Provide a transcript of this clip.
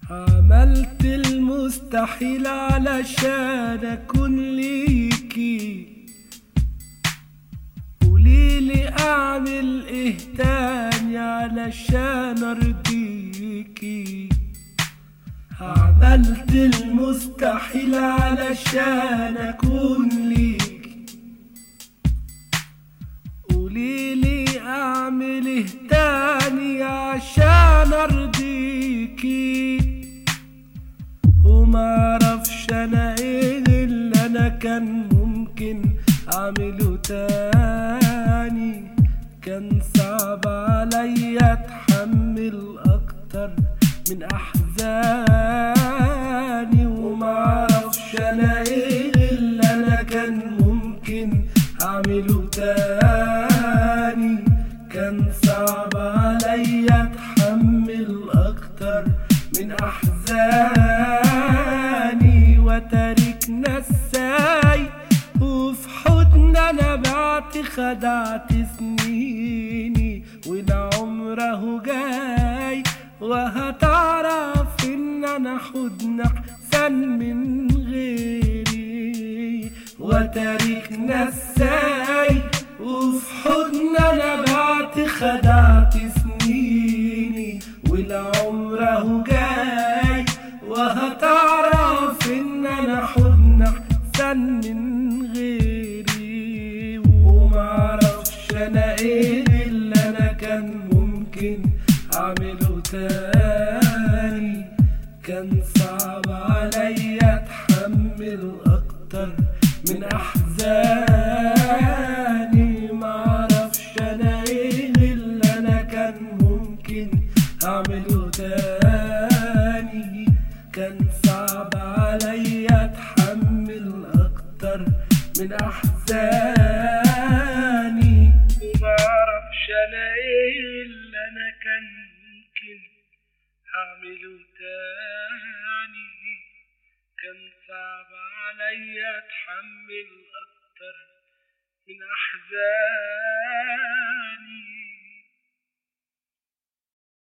عملت المستحيل علشان اكون ليكي قوليلي اعمل ايه تاني علشان ارضيكي عملت المستحيل علشان اكون ليكي قوليلي اعمل ايه تاني عشان ارضيكي ومعرفش انا ايه اللي انا كان ممكن اعمله تاني كان صعب عليا اتحمل اكتر من احزاني ومعرفش انا ايه اللي انا كان ممكن اعمله تاني كان صعب عليا اتحمل اكتر من احزاني وتاركنا الساي وفي حضن انا بعت خدعت سنيني والعمر اهو جاي وهتعرف ان انا حضن احسن من غيري وتاركنا الساي وفي حضن انا بعت خدعت سنيني والعمر اهو جاي وهتعرف ان انا حضن احسن من غيري ومعرفش انا ايه اللي انا كان ممكن اعمله تاني كان صعب عليا اتحمل اكتر من احزاني معرفش انا ايه اللي انا كان ممكن اعمله تاني كان صعب عليا اتحمل اكتر من احزاني ومعرفش انا ايه اللي انا كان ممكن اعمله تاني كان صعب عليا اتحمل اكتر من احزاني